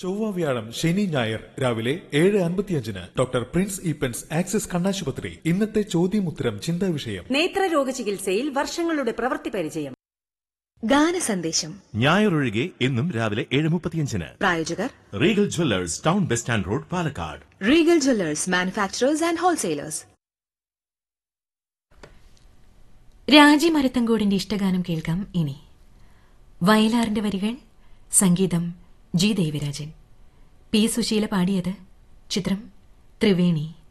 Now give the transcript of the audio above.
ചൊവ്വ വ്യാഴം ശനി ഞായർ രാവിലെ ഏഴ് അൻപത്തിയഞ്ചിന് ഡോക്ടർ പ്രിൻസ് ഈപ്പൻസ് ആക്സിസ് കണ്ണാശുപത്രി ഇന്നത്തെ ചോദ്യമുത്തരം ചിന്താ വിഷയം നേത്രരോഗ ചികിത്സയിൽ വർഷങ്ങളുടെ പ്രവൃത്തി പരിചയം ഗാന സന്ദേശം ഞായറൊഴികെ എന്നും രാവിലെ ഏഴ് മുപ്പത്തിയഞ്ചിന് പ്രായോജകർ Regal jewellers town bus stand road Palakkad Regal jewellers manufacturers and wholesalers Raji മരത്തങ്കോടിന്റെ ഇഷ്ടഗാനം കേൾക്കാം ഇനി വയലാറിന്റെ വരികൾ സംഗീതം ജി ദേവരാജൻ പി സുശീല പാടിയത് ചിത്രം ത്രിവേണി